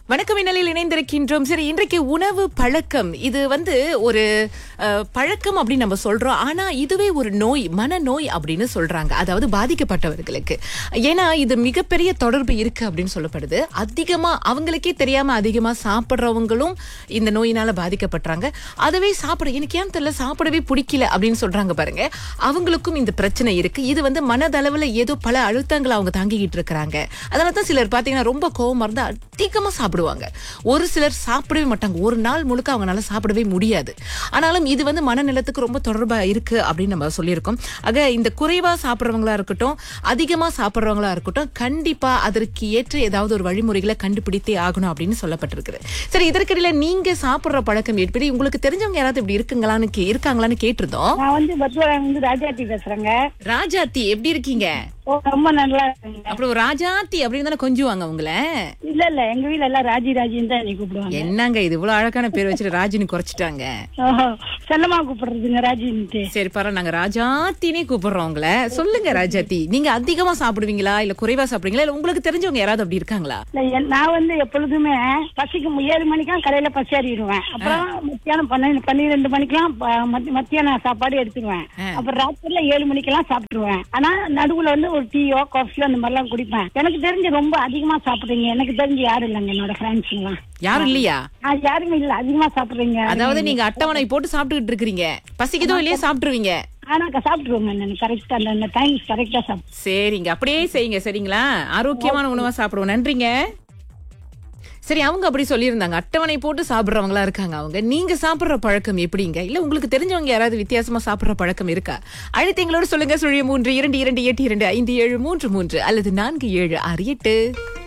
வணக்கம் இந்நிலையில் இணைந்திருக்கின்றோம் சரி இன்றைக்கு உணவு பழக்கம் இது வந்து ஒரு அஹ், பழக்கம் அப்படின்னு நம்ம சொல்றோம் ஆனா இதுவே ஒரு நோய் மனநோய் அப்படின்னு சொல்றாங்க அதாவது பாதிக்கப்பட்டவர்களுக்கு ஏன்னா இது மிகப்பெரிய தொடர்பு இருக்கு அப்படின்னு சொல்லப்படுது அதிகமா அவங்களுக்கே தெரியாம அதிகமா சாப்பிடுறவங்களும் இந்த நோயினால பாதிக்கப்படுறாங்க அதுவே சாப்பிட எனக்கு ஏன் தெரியல சாப்பிடவே பிடிக்கல அப்படின்னு சொல்றாங்க பாருங்க அவங்களுக்கும் இந்த பிரச்சனை இருக்கு இது வந்து மனதளவுல ஏதோ பல அழுத்தங்களை அவங்க தாங்கிக்கிட்டு இருக்கிறாங்க அதனால தான் சிலர் பாத்தீங்கன்னா ரொம்ப கோவமா இருந்தா அதிகமா சாப்பிடுவாங்க ஒரு சிலர் சாப்பிடவே மாட்டாங்க ஒரு நாள் முழுக்க அவங்களால சாப்பிடவே முடியாது ஆனாலும் இது வந்து மனநலத்துக்கு ரொம்ப தொடர்பா இருக்கு அப்படின்னு நம்ம சொல்லியிருக்கோம் ஆக இந்த குறைவா சாப்பிடுறவங்களா இருக்கட்டும் அதிகமா சாப்பிடுறவங்களா இருக்கட்டும் கண்டிப்பா அதற்கு ஏற்ற ஏதாவது ஒரு வழிமுறைகளை கண்டுபிடித்தே ஆகணும் அப்படின்னு சொல்லப்பட்டிருக்கு சரி இதற்கிடையில நீங்க சாப்பிடுற பழக்கம் எப்படி உங்களுக்கு தெரிஞ்சவங்க யாராவது இப்படி இருக்குங்களான்னு கே- இருக்காங்களான்னு கேட்டிருந்தோம் நான் வந்து பத்மராஜ் வந்து ராஜாத்தி பேசுறேங்க ராஜாத்தி எப்படி இருக்கீங்க ஓ ரொம்ப நல்லா இருக்குங்க அப்புறம் ராஜாத்தி அப்படின்னு தானே கொஞ்சுவாங்க உங்கள இல்ல இல்ல எங்க வீட்ல எல்லாம் ராஜி ராஜின்னு தான் என்னை கூப்பிடுவாங்க என்னங்க இது இவ்வளவு அழகான பேர் வச்சுட்டு ராஜினி குறைச்சிட்டாங்க ஓஹோ செல்லமா கூப்பிடுறதுங்க ராஜின்ட்டு சரி பரவாயில்ல நாங்க ராஜாத்தினே கூப்பிடுறோம் உங்களை சொல்லுங்க ராஜாத்தி நீங்க அதிகமா சாப்பிடுவீங்களா இல்ல குறைவா சாப்பிடுவீங்களா இல்ல உங்களுக்கு தெரிஞ்சவங்க யாராவது அப்படி இருக்காங்களா இல்ல, என்- நான் வந்து எப்பொழுதுமே பசிக்கு மு- ஏழு மணிக்கெல்லாம் கடையில பசி அறிவிடுவேன் அப்புறம் மத்தியானம் பன்னெண்டு பன்னிரெண்டு மணிக்கெல்லாம் ப- மத்தி- மத்தியானம் சாப்பாடு எடுத்துருவேன் அப்புறம் ராத்திரில ஏழு மணிக்கெல்லாம் சாப்பிட்டுருவேன் ஆனா நடுவுல வந்து ஒரு டீயோ காஃபியோ அந்த மாதிரி எல்லாம் குடிப்பேன் எனக்கு தெரிஞ்சு ரொம்ப அதிகமா சாப்பிடுறீங்க எனக்கு தெரிஞ்சு யாரும் இல்லைங்க என்னோட ஃப்ரெண்ட்ஸ் எல்லாம் யாரும் இல்லையா ஆ, யாருமே இல்ல அதிகமா சாப்பிடுறீங்க அதாவது நீங்க அட்டவணை போட்டு சாப்பிட்டுக்கிட்டு இருக்கீங்க பசிக்குதோ இல்லையே சாப்பிட்டுருவீங்க ஆனா சாப்பிட்டுருவோங்க நான் கரெக்டா அந்த டைம் கரெக்டா சாப்பிட்டு சரிங்க அப்படியே செய்யுங்க சரிங்களா ஆரோக்கியமான உணவா சாப்பிடுவோம் நன்றிங்க சரி அவங்க அப்படி சொல்லியிருந்தாங்க அட்டவணை போட்டு சாப்பிடுறவங்களா இருக்காங்க அவங்க நீங்க சாப்பிடுற பழக்கம் எப்படிங்க இல்ல உங்களுக்கு தெரிஞ்சவங்க யாராவது வித்தியாசமா சாப்பிடுற பழக்கம் இருக்கா அழைத்து எங்களோட சொல்லுங்க சுழிய மூன்று இரண்டு இரண்டு எட்டு இரண்டு ஐந்து ஏழு மூன்று மூன்று அல்லது நான்கு ஏழு ஆறு எட்டு